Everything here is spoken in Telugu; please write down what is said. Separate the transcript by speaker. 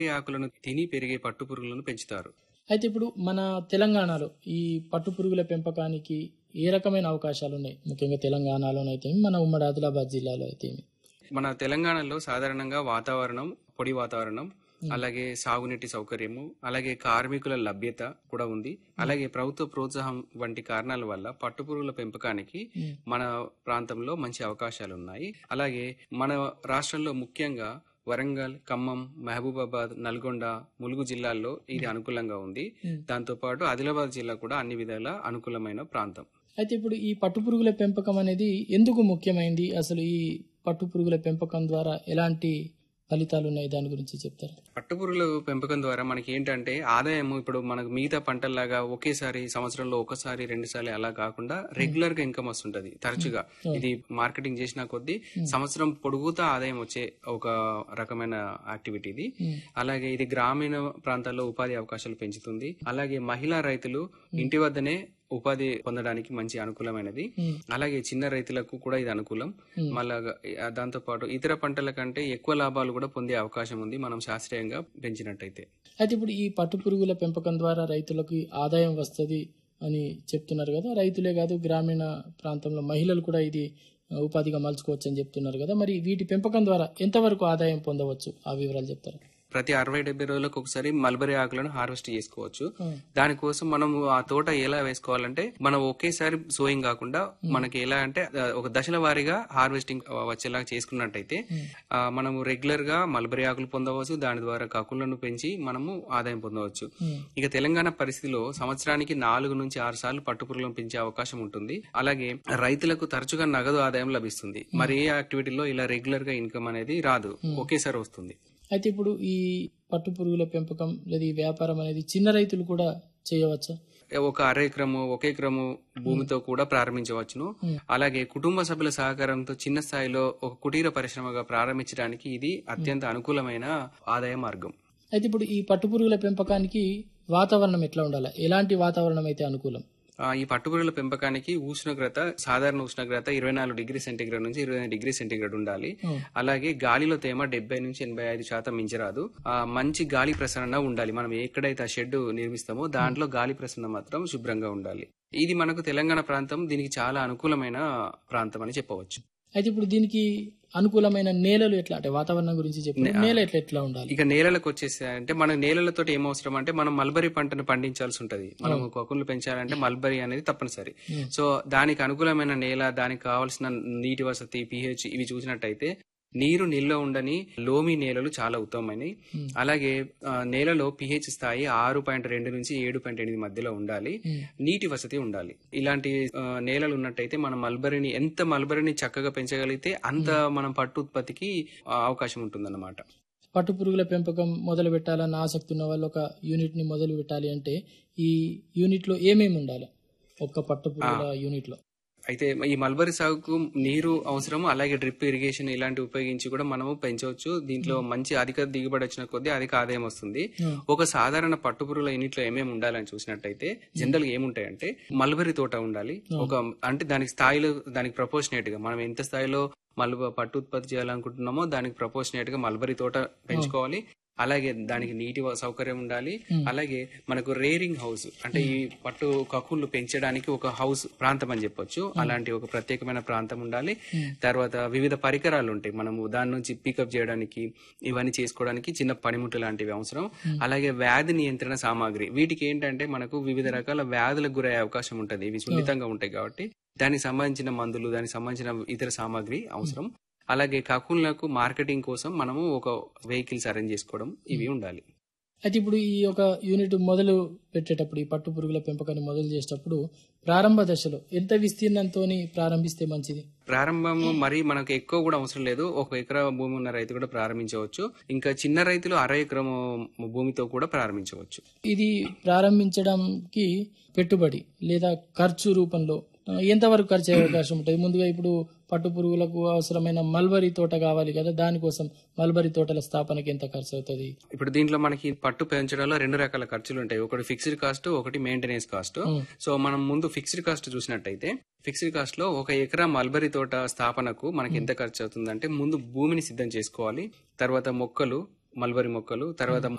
Speaker 1: ఈ ఆకులను తిని పెరిగే పట్టు పురుగులను పెంచుతారు
Speaker 2: అయితే ఇప్పుడు మన తెలంగాణలో ఈ పట్టు పురుగుల పెంపకానికి ఏ రకమైన అవకాశాలు ఉన్నాయి ముఖ్యంగా తెలంగాణలోనైతే మన ఉమ్మడి ఆదిలాబాద్ జిల్లాలో అయితే
Speaker 1: మన తెలంగాణలో సాధారణంగా వాతావరణం పొడి వాతావరణం అలాగే సాగునీటి సౌకర్యము అలాగే కార్మికుల లభ్యత కూడా ఉంది అలాగే ప్రభుత్వ ప్రోత్సాహం వంటి కారణాల వల్ల పట్టుపురుగుల పెంపకానికి మన ప్రాంతంలో మంచి అవకాశాలు ఉన్నాయి అలాగే మన రాష్ట్రంలో ముఖ్యంగా వరంగల్ ఖమ్మం మహబూబాబాద్ నల్గొండ ములుగు జిల్లాల్లో ఇది అనుకూలంగా ఉంది దాంతో పాటు ఆదిలాబాద్ జిల్లా కూడా అన్ని విధాల అనుకూలమైన ప్రాంతం
Speaker 2: అయితే ఇప్పుడు ఈ పట్టు పురుగుల పెంపకం అనేది ఎందుకు ముఖ్యమైంది అసలు ఈ పట్టు పురుగుల పెంపకం ద్వారా ఎలాంటి ఫలితాలు ఉన్నాయి దాని గురించి చెప్తారా
Speaker 1: పట్టుపురుగుల పెంపకం ద్వారా మనకి ఏంటంటే ఆదాయం ఇప్పుడు మనకు మిగతా పంటల్లాగా ఒకేసారి సంవత్సరంలో ఒకసారి రెండు సార్లు అలా కాకుండా రెగ్యులర్ గా ఇన్కమ్ వస్తుంటది తరచుగా ఇది మార్కెటింగ్ చేసిన కొద్దీ సంవత్సరం పొడుగుతా ఆదాయం వచ్చే ఒక రకమైన యాక్టివిటీ ఇది అలాగే ఇది గ్రామీణ ప్రాంతాల్లో ఉపాధి అవకాశాలు పెంచుతుంది అలాగే మహిళా రైతులు ఇంటి వద్దనే ఉపాధి పొందడానికి మంచి అనుకూలమైనది అలాగే చిన్న రైతులకు కూడా ఇది అనుకూలం మళ్ళా దాంతో పాటు ఇతర పంటల కంటే ఎక్కువ లాభాలు కూడా పొందే అవకాశం ఉంది మనం శాస్త్రీయంగా పెంచినట్టయితే
Speaker 2: అయితే ఇప్పుడు ఈ పట్టు పురుగుల పెంపకం ద్వారా రైతులకు ఆదాయం వస్తుంది అని చెప్తున్నారు కదా రైతులే కాదు గ్రామీణ ప్రాంతంలో మహిళలు కూడా ఇది ఉపాధిగా మలుచుకోవచ్చు అని చెప్తున్నారు కదా మరి వీటి పెంపకం ద్వారా ఎంతవరకు ఆదాయం పొందవచ్చు ఆ వివరాలు చెప్తారా
Speaker 1: ప్రతి అరవై డెబ్బై రోజులకు ఒకసారి మల్బరీ ఆకులను హార్వెస్ట్ చేసుకోవచ్చు దానికోసం మనం ఆ తోట ఎలా వేసుకోవాలంటే మనం ఒకేసారి సోయింగ్ కాకుండా మనకి ఎలా అంటే ఆ, ఒక దశల వారీగా హార్వెస్టింగ్ వచ్చేలా చేసుకున్నట్టయితే ఆ, మనము రెగ్యులర్ గా మల్బరీ ఆకులు పొందవచ్చు దాని ద్వారా కకులను పెంచి మనము ఆదాయం పొందవచ్చు ఇక తెలంగాణ పరిస్థితిలో సంవత్సరానికి నాలుగు నుంచి ఆరు సార్లు పట్టుపురుగులను పెంచే అవకాశం ఉంటుంది అలాగే రైతులకు తరచుగా నగదు ఆదాయం లభిస్తుంది మరి ఏ యాక్టివిటీలో ఇలా రెగ్యులర్ గా ఇన్కమ్ అనేది రాదు ఒకేసారి వస్తుంది
Speaker 2: అయితే ఇప్పుడు ఈ పట్టు పురుగుల పెంపకం లేదా ఈ వ్యాపారం అనేది చిన్న రైతులు కూడా చేయవచ్చా
Speaker 1: ఒక అర ఎకరము ఒక ఎకరము భూమితో కూడా ప్రారంభించవచ్చును అలాగే కుటుంబ సభ్యుల సహకారంతో చిన్న స్థాయిలో ఒక కుటీర పరిశ్రమగా ప్రారంభించడానికి ఇది అత్యంత అనుకూలమైన ఆదాయ మార్గం
Speaker 2: అయితే ఇప్పుడు ఈ పట్టు పురుగుల పెంపకానికి వాతావరణం ఎట్లా ఉండాలి ఎలాంటి వాతావరణం అయితే అనుకూలం
Speaker 1: ఆ, ఈ పట్టుపురుగుల పెంపకానికి ఉష్ణోగ్రత సాధారణ ఉష్ణోగ్రత ఇరవై నాలుగు డిగ్రీ సెంటీగ్రేడ్ నుంచి ఇరవై డిగ్రీ సెంటీగ్రేడ్ ఉండాలి అలాగే గాలిలో తేమ డెబ్బై నుంచి ఎనభై ఐదు శాతం మించరాదు ఆ, మంచి గాలి ప్రసరణ ఉండాలి మనం ఎక్కడైతే ఆ షెడ్ నిర్మిస్తామో దాంట్లో గాలి ప్రసరణ మాత్రం శుభ్రంగా ఉండాలి ఇది మనకు తెలంగాణ ప్రాంతం దీనికి చాలా అనుకూలమైన ప్రాంతం అని చెప్పవచ్చు
Speaker 2: అయితే ఇప్పుడు దీనికి అనుకూలమైన నేలలు ఎట్లా అంటే వాతావరణం గురించి చెప్పి నేల ఎట్లా ఎట్లా ఉండాలి
Speaker 1: ఇక నేలలకు వచ్చేసి అంటే మన నేలలతో ఏం అవసరం అంటే మనం మల్బరీ పంటను పండించాల్సి ఉంటది మనం కొకులు పెంచాలంటే మల్బరీ అనేది తప్పనిసరి సో దానికి అనుకూలమైన నేల దానికి కావాల్సిన నీటి వసతి పిహెచ్ ఇవి చూసినట్టయితే నీరు నిల్వ ఉండని లోమి నేలలు చాలా ఉత్తమమైనవి అలాగే ఆ, నేలలో పిహెచ్ స్థాయి ఆరు పాయింట్ రెండు నుంచి ఏడు పాయింట్ ఎనిమిది మధ్యలో ఉండాలి నీటి వసతి ఉండాలి ఇలాంటి ఆ, నేలలు ఉన్నట్టయితే మనం మల్బరీని ఎంత మల్బరీని చక్కగా పెంచగలిగితే అంత మనం పట్టు ఉత్పత్తికి ఆ, అవకాశం ఉంటుందన్నమాట
Speaker 2: పట్టు పురుగుల పెంపకం మొదలు పెట్టాలన్న ఆసక్తి ఉన్న వాళ్ళు ఒక యూనిట్ ని మొదలు పెట్టాలి అంటే ఈ యూనిట్ లో ఏమేమి ఉండాలి ఒక్క పట్టు పురుగుల యూనిట్ లో
Speaker 1: అయితే ఈ మల్బరీ సాగుకు నీరు అవసరం అలాగే డ్రిప్ ఇరిగేషన్ ఇలాంటివి ఉపయోగించి కూడా మనము పెంచవచ్చు దీంట్లో మంచి అధిక దిగుబడి వచ్చిన కొద్దీ అధిక ఆదాయం వస్తుంది ఒక సాధారణ పట్టుపురుగుల యూనిట్ లో ఏమేమి ఉండాలని చూసినట్టయితే జనరల్ గా ఏముంటాయంటే మల్బరీ తోట ఉండాలి ఒక అంటే దానికి స్థాయిలో దానికి ప్రపోర్షనేట్ గా మనం ఎంత స్థాయిలో మల్బ పట్టు ఉత్పత్తి చేయాలనుకుంటున్నామో దానికి ప్రపోర్షనేట్ గా మల్బరీ తోట పెంచుకోవాలి అలాగే దానికి నీటి వ- సౌకర్యం ఉండాలి అలాగే మనకు రేరింగ్ హౌస్ అంటే ఈ పట్టు కక్కుళ్ళు పెంచడానికి ఒక హౌస్ ప్రాంతం అని చెప్పొచ్చు అలాంటి ఒక ప్రత్యేకమైన ప్రాంతం ఉండాలి తర్వాత వివిధ పరికరాలు ఉంటాయి మనము దాని నుంచి పికప్ చేయడానికి ఇవన్నీ చేసుకోవడానికి చిన్న పనిముట్లు లాంటివి అవసరం అలాగే వ్యాధి నియంత్రణ సామాగ్రి వీటికి ఏంటంటే మనకు వివిధ రకాల వ్యాధులకు గురయ్యే అవకాశం ఉంటది ఇవి సున్నితంగా ఉంటాయి కాబట్టి దానికి సంబంధించిన మందులు దానికి సంబంధించిన ఇతర సామాగ్రి అవసరం అలాగే కకులకు మార్కెటింగ్ కోసం మనము ఒక వెహికల్స్ అరేంజ్ చేసుకోవడం ఇవి ఉండాలి
Speaker 2: అయితే ఇప్పుడు ఈ యొక్క యూనిట్ మొదలు పెట్టేటప్పుడు ఈ పట్టు పురుగుల పెంపకాన్ని మొదలు చేసేటప్పుడు ప్రారంభ దశలో ఎంత విస్తీర్ణంతో ప్రారంభిస్తే మంచిది
Speaker 1: ప్రారంభము మరి మనకు ఎక్కువ కూడా అవసరం లేదు ఒక ఎకరా భూమి ఉన్న రైతు కూడా ప్రారంభించవచ్చు ఇంకా చిన్న రైతులు అర ఎకరం భూమితో కూడా ప్రారంభించవచ్చు
Speaker 2: ఇది ప్రారంభించడానికి పెట్టుబడి లేదా ఖర్చు రూపంలో ఆ, ఎంతవరకు ఖర్చు అయ్యే అవకాశం ఉంటుంది ముందుగా ఇప్పుడు పట్టు పురుగులకు అవసరమైన మల్బరీ తోట కావాలి కదా దానికోసం మల్బరీ తోటల స్థాపనకి ఎంత ఖర్చు అవుతుంది
Speaker 1: ఇప్పుడు దీంట్లో మనకి పట్టు పెంచడంలో రెండు రకాల ఖర్చులు ఉంటాయి ఒకటి ఫిక్స్డ్ కాస్ట్ ఒకటి మెయింటెనెన్స్ కాస్ట్ సో మనం ముందు ఫిక్స్డ్ కాస్ట్ చూసినట్టయితే ఫిక్స్డ్ కాస్ట్ లో ఒక ఎకరా మల్బరీ తోట స్థాపనకు మనకి ఎంత ఖర్చు అవుతుందంటే ముందు భూమిని సిద్ధం చేసుకోవాలి తర్వాత మొక్కలు మల్బరీ మొక్కలు తర్వాత